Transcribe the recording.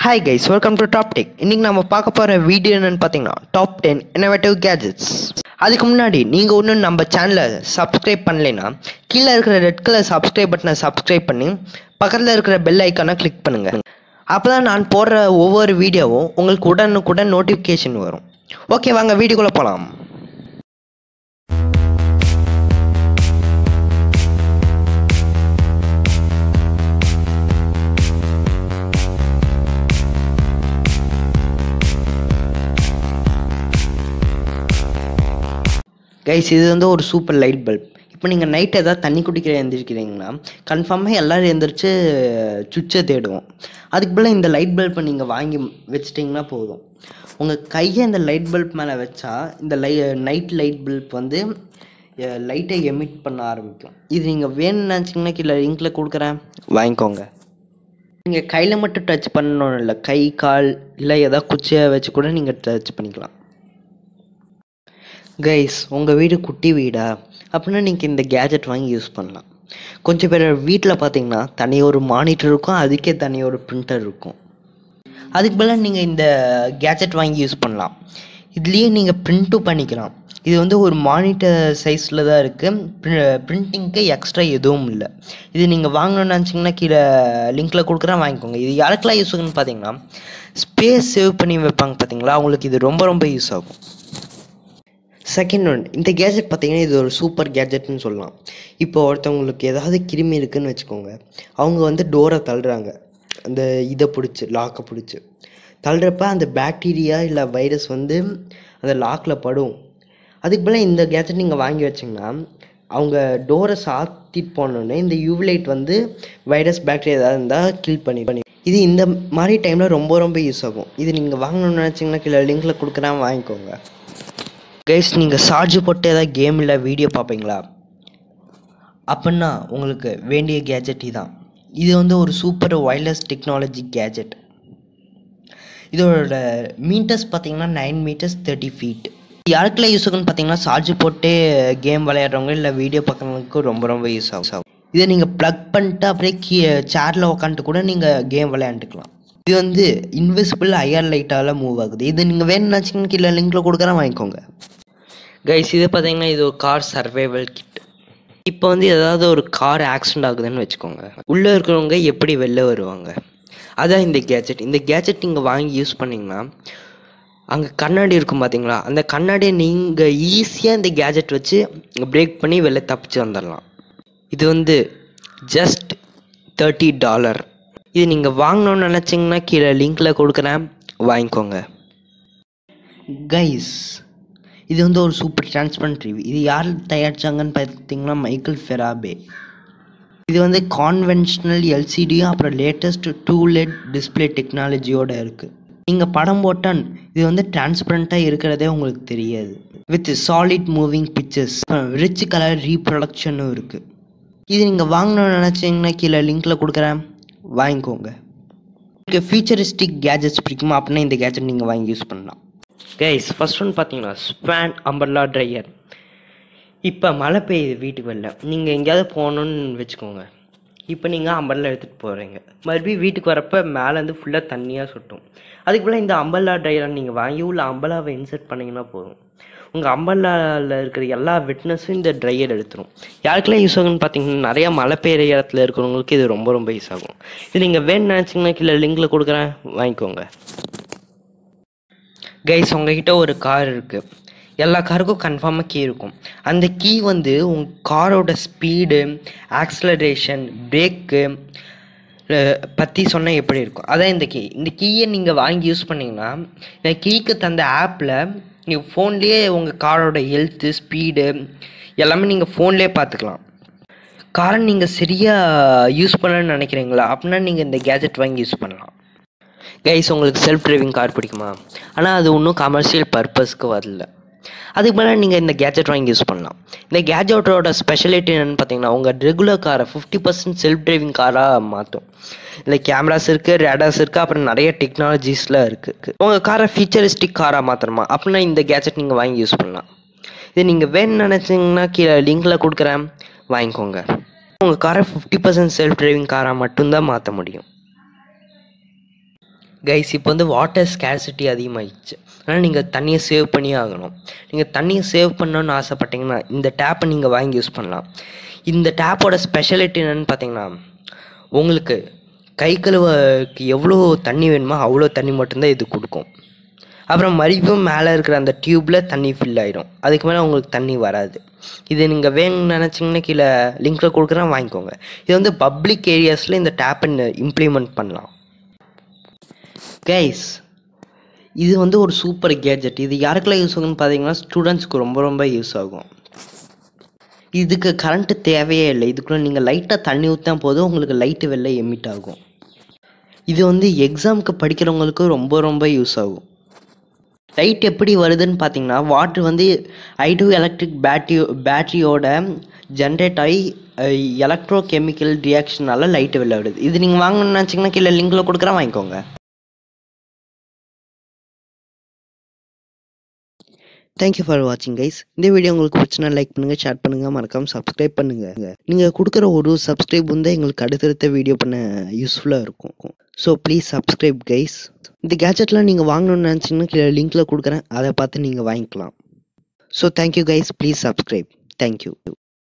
hi guys welcome to Top Tech இன்னைக்கு நம்ம பார்க்க போகிற வீடியோ என்னன்னு பார்த்தீங்கன்னா டாப் டென் இன்னோவேட்டிவ் கேஜெட்ஸ் அதுக்கு முன்னாடி நீங்கள் ஒன்றும் நம்ம சேனலை சப்ஸ்கிரைப் பண்ணலைன்னா கீழே இருக்கிற ரெட் கலர் சப்ஸ்கிரைப் பட்டனை சப்ஸ்கிரைப் பண்ணி பக்கத்தில் இருக்கிற பெல் ஐக்கானை கிளிக் பண்ணுங்கள் அப்போ தான் நான் போடுற ஒவ்வொரு வீடியோவும் உங்களுக்கு உடனுக்குடன் நோட்டிஃபிகேஷன் வரும் ஓகே வாங்க வீடியோக்குள்ளே போகலாம் கைஸ் இது வந்து ஒரு சூப்பர் லைட் பல்ப் இப்போ நீங்கள் நைட் ஏதாவது தண்ணி குடிக்கிற எழுந்திரிக்கிறீங்கன்னா கன்ஃபார்மாக எல்லோரும் எழுந்திரிச்சு சுவிட்சை தேடுவோம் அதுக்கு பதிலாக இந்த லைட் பல்பை நீங்கள் வாங்கி வச்சிட்டிங்கன்னா போதும் உங்கள் கையை இந்த லைட் பல்ப் மேலே வச்சா இந்த லை நைட் லைட் பல்ப் வந்து லைட்டை எமிட் பண்ண ஆரம்பிக்கும் இது நீங்கள் வேணும்னு நினச்சிங்கன்னா கீழே லிங்கில் கொடுக்குறேன் வாங்கிக்கோங்க நீங்கள் கையில் மட்டும் டச் பண்ணணும் இல்லை கை கால் இல்லை ஏதாவது குச்சியை வச்சு கூட நீங்கள் டச் பண்ணிக்கலாம் கைஸ் உங்கள் வீடு குட்டி வீடா அப்படின்னா நீங்கள் இந்த கேஜெட் வாங்கி யூஸ் பண்ணலாம் கொஞ்சம் பேர் வீட்டில் பார்த்தீங்கன்னா தனி ஒரு மானிட்டர் இருக்கும் அதுக்கே தனி ஒரு பிரிண்டர் இருக்கும் அதுக்கு பதிலாக நீங்கள் இந்த கேஜெட் வாங்கி யூஸ் பண்ணலாம் இதுலேயே நீங்கள் பிரிண்ட்டும் பண்ணிக்கலாம் இது வந்து ஒரு மானிட்டர் சைஸில் தான் இருக்குது பிரிண்டிங்க்கு எக்ஸ்ட்ரா எதுவும் இல்லை இது நீங்கள் வாங்கணும்னு நினச்சிங்கன்னா கீழே லிங்க்கில் கொடுக்குறேன் வாங்கிக்கோங்க இது யாருக்கெல்லாம் யூஸ் ஆகுன்னு பார்த்தீங்கன்னா ஸ்பேஸ் சேவ் பண்ணி வைப்பாங்க பார்த்தீங்களா அவங்களுக்கு இது ரொம்ப ரொம்ப யூஸ் ஆகும் செகண்ட் ஒன் இந்த கேஜெட் பார்த்தீங்கன்னா இது ஒரு சூப்பர் கேஜெட்னு சொல்லலாம் இப்போ ஒருத்தவங்களுக்கு ஏதாவது கிருமி இருக்குன்னு வச்சுக்கோங்க அவங்க வந்து டோரை தள்ளுறாங்க அந்த இதை பிடிச்சி லாக்கை பிடிச்சி தள்ளுறப்ப அந்த பாக்டீரியா இல்லை வைரஸ் வந்து அந்த லாக்கில் படும் அதுக்கு பதிலாக இந்த கேஜெட் நீங்கள் வாங்கி வச்சிங்கன்னா அவங்க டோரை சாத்திட்டு போனோடனே இந்த யூவிலைட் வந்து வைரஸ் பாக்டீரியா ஏதாவது இருந்தால் கில் பண்ணி பண்ணி இது இந்த மாதிரி டைமில் ரொம்ப ரொம்ப யூஸ் ஆகும் இது நீங்கள் வாங்கணும்னு நினச்சிங்கன்னா கீழே லிங்க்கில் கொடுக்குறேன் வாங்கிக்கோங்க கைஸ் நீங்கள் சார்ஜ் போட்டு ஏதாவது கேம் இல்லை வீடியோ பார்ப்பீங்களா அப்படின்னா உங்களுக்கு வேண்டிய கேஜெட் இதான் இது வந்து ஒரு சூப்பர் ஒயர்லெஸ் டெக்னாலஜி கேஜெட் இதோட மீட்டர்ஸ் பார்த்தீங்கன்னா நைன் மீட்டர்ஸ் தேர்ட்டி ஃபீட் யாருக்கெல்லாம் யூஸ் ஆகுன்னு பார்த்தீங்கன்னா சார்ஜ் போட்டு கேம் விளையாடுறவங்க இல்லை வீடியோ பார்க்குறவங்களுக்கு ரொம்ப ரொம்ப யூஸ் ஆகும் இதை நீங்கள் ப்ளக் பண்ணிட்டு அப்படியே கீ சேரில் உக்காந்துட்டு கூட நீங்கள் கேம் விளையாண்டுக்கலாம் இது வந்து இன்விசிபிள் ஐஆர் லைட்டால் மூவ் ஆகுது இது நீங்கள் வேணும்னு கீழே லிங்க்கில் கொடுக்குறேன் வாங்கிக்கோங்க கைஸ் இது பார்த்தீங்கன்னா இது ஒரு கார் சர்வைவல் கிட் இப்போ வந்து ஏதாவது ஒரு கார் ஆக்சிடென்ட் ஆகுதுன்னு வச்சுக்கோங்க உள்ளே இருக்கிறவங்க எப்படி வெளில வருவாங்க அதான் இந்த கேஜெட் இந்த கேஜெட் நீங்கள் வாங்கி யூஸ் பண்ணிங்கன்னா அங்கே கண்ணாடி இருக்கும் பார்த்தீங்களா அந்த கண்ணாடியை நீங்கள் ஈஸியாக இந்த கேஜெட் வச்சு பிரேக் பண்ணி வெளில தப்பிச்சு வந்துடலாம் இது வந்து ஜஸ்ட் தேர்ட்டி டாலர் இது நீங்கள் வாங்கணும்னு நினச்சிங்கன்னா கீழே லிங்க்கில் கொடுக்குறேன் வாங்கிக்கோங்க கைஸ் இது வந்து ஒரு சூப்பர் டிரான்ஸ்பரண்ட் ரிவ்யூ இது யார் தயாரிச்சாங்கன்னு பார்த்தீங்கன்னா மைக்கேல் ஃபெராபே இது வந்து கான்வென்ஷனல் எல்சிடியும் அப்புறம் லேட்டஸ்ட் டூ லெட் டிஸ்பிளே டெக்னாலஜியோடு இருக்குது நீங்கள் படம் போட்டால் இது வந்து டிரான்ஸ்பரண்ட்டாக இருக்கிறதே உங்களுக்கு தெரியாது with solid moving pictures rich colour ரீப்ரொடக்ஷனும் இருக்குது இது நீங்கள் வாங்கணும்னு நினச்சிங்கன்னா கீழே லிங்க்கில் கொடுக்குறேன் வாங்கிக்கோங்க உங்களுக்கு ஃபியூச்சரிஸ்டிக் கேஜெட்ஸ் பிடிக்குமா அப்படின்னா இந்த கேஜெட் நீங்கள் வாங்கி யூஸ் பண்ணலாம் கைஸ் ஃபஸ்ட் ஒன் பார்த்தீங்கன்னா ஸ்பேன் அம்பர்லா ட்ரையர் இப்போ மழை பெய்யுது வீட்டுக்கு வெளில நீங்கள் எங்கேயாவது போகணுன்னு வச்சுக்கோங்க இப்போ நீங்கள் அம்பர்லா எடுத்துகிட்டு போகிறீங்க மறுபடியும் வீட்டுக்கு வரப்போ மேலேருந்து ஃபுல்லாக தண்ணியாக சுட்டும் அதுக்கு போல் இந்த அம்பர்லா ட்ரையரை நீங்கள் வாங்கி உள்ள அம்பலாவை இன்சர்ட் பண்ணிங்கன்னா போதும் உங்கள் அம்பர்லாவில் இருக்கிற எல்லா விட்னஸும் இந்த ட்ரையர் எடுத்துரும் யாருக்கெல்லாம் யூஸ் ஆகுன்னு பார்த்தீங்கன்னா நிறையா மழை பெய்கிற இடத்துல இருக்கிறவங்களுக்கு இது ரொம்ப ரொம்ப யூஸ் ஆகும் இது நீங்கள் வேணும்னு நினச்சிங்கன்னா கீழே லிங்கில் கொடுக்குறேன் வாங்கிக்கோங்க கைஸ் உங்ககிட்ட ஒரு கார் இருக்குது எல்லா காருக்கும் கன்ஃபார்மாக கீ இருக்கும் அந்த கீ வந்து உங்கள் காரோட ஸ்பீடு ஆக்ஸலரேஷன் பிரேக்கு பற்றி சொன்னால் எப்படி இருக்கும் அதான் இந்த கீ இந்த கீயை நீங்கள் வாங்கி யூஸ் பண்ணிங்கன்னா இந்த கீக்கு தந்த ஆப்பில் நீங்கள் ஃபோன்லேயே உங்கள் காரோட ஹெல்த்து ஸ்பீடு எல்லாமே நீங்கள் ஃபோன்லேயே பார்த்துக்கலாம் காரை நீங்கள் சரியாக யூஸ் பண்ணணும்னு நினைக்கிறீங்களா அப்படின்னா நீங்கள் இந்த கேஜெட் வாங்கி யூஸ் பண்ணலாம் கைஸ் உங்களுக்கு செல்ஃப் டிரைவிங் கார் பிடிக்குமா ஆனால் அது ஒன்றும் கமர்ஷியல் பர்பஸ்க்கு வரல அதுக்கு மேலே நீங்கள் இந்த கேஜெட் வாங்கி யூஸ் பண்ணலாம் இந்த கேஜெட்டோட ஸ்பெஷாலிட்டி என்னென்னு பார்த்தீங்கன்னா உங்கள் ரெகுலர் காரை ஃபிஃப்டி பர்சன்ட் செல்ஃப் டிரைவிங் காராக மாற்றும் இதில் கேமராஸ் இருக்குது ரேடாஸ் இருக்குது அப்புறம் நிறைய டெக்னாலஜிஸ்லாம் இருக்குது உங்கள் காரை ஃபியூச்சரிஸ்டிக் காராக மாற்றணுமா அப்படின்னா இந்த கேஜெட் நீங்கள் வாங்கி யூஸ் பண்ணலாம் இது நீங்கள் வேணும்னு நினச்சிங்கன்னா கீழே லிங்கில் கொடுக்குறேன் வாங்கிக்கோங்க உங்கள் காரை ஃபிஃப்டி பர்சன்ட் செல்ஃப் டிரைவிங் காராக மட்டும்தான் மாற்ற முடியும் கைஸ் இப்போ வந்து வாட்டர் ஸ்கேர்சிட்டி அதிகமாகிடுச்சு அதனால் நீங்கள் தண்ணியை சேவ் பண்ணியே ஆகணும் நீங்கள் தண்ணியை சேவ் பண்ணணும்னு ஆசைப்பட்டீங்கன்னா இந்த டேப்பை நீங்கள் வாங்கி யூஸ் பண்ணலாம் இந்த டேப்போட ஸ்பெஷாலிட்டி என்னென்னு பார்த்தீங்கன்னா உங்களுக்கு கை கழுவக்கு எவ்வளோ தண்ணி வேணுமோ அவ்வளோ தண்ணி மட்டும்தான் இது கொடுக்கும் அப்புறம் மறுபடியும் மேலே இருக்கிற அந்த டியூப்பில் தண்ணி ஃபில் ஆயிடும் அதுக்கு மேலே உங்களுக்கு தண்ணி வராது இது நீங்கள் வேணும்னு நினச்சிங்கன்னா கீழே லிங்க்கில் கொடுக்குறேன் வாங்கிக்கோங்க இது வந்து பப்ளிக் ஏரியாஸில் இந்த டேப்பை இம்ப்ளிமெண்ட் பண்ணலாம் கைஸ் இது வந்து ஒரு சூப்பர் கேஜெட் இது யாருக்கெல்லாம் யூஸ் ஆகும்னு பார்த்தீங்கன்னா ஸ்டூடெண்ட்ஸ்க்கு ரொம்ப ரொம்ப யூஸ் ஆகும் இதுக்கு கரண்ட்டு தேவையே இல்லை இதுக்குள்ளே நீங்கள் லைட்டாக தண்ணி ஊற்றினா போதும் உங்களுக்கு லைட்டு வெளில எமிட் ஆகும் இது வந்து எக்ஸாமுக்கு படிக்கிறவங்களுக்கு ரொம்ப ரொம்ப யூஸ் ஆகும் லைட் எப்படி வருதுன்னு பார்த்தீங்கன்னா வாட்டர் வந்து ஐ டூ எலக்ட்ரிக் பேட்டரி பேட்டரியோட ஜென்ரேட் ஆகி எலக்ட்ரோ கெமிக்கல் ரியாக்ஷனால லைட்டு வெளில வருது இது நீங்கள் வாங்கணும்னு நினச்சிங்கன்னா கீழே லிங்கில் கொடுக்குறேன் வாங்கிக்கோங்க தேங்க்யூ ஃபார் வாட்சிங் கைஸ் இந்த வீடியோ உங்களுக்கு பிடிச்சினா லைக் பண்ணுங்கள் ஷேர் பண்ணுங்கள் மறக்காமல் சப்ஸ்கிரைப் பண்ணுங்கள் நீங்கள் கொடுக்குற ஒரு சப்ஸ்கிரைப் வந்து எங்களுக்கு அடுத்தடுத்த வீடியோ பண்ண யூஸ்ஃபுல்லாக இருக்கும் ஸோ ப்ளீஸ் சப்ஸ்கிரைப் கைஸ் இந்த கேஜெட்லாம் நீங்கள் வாங்கணும்னு நினச்சிங்கன்னா கீழே லிங்க்கில் கொடுக்குறேன் அதை பார்த்து நீங்கள் வாங்கிக்கலாம் so thank you guys please subscribe thank you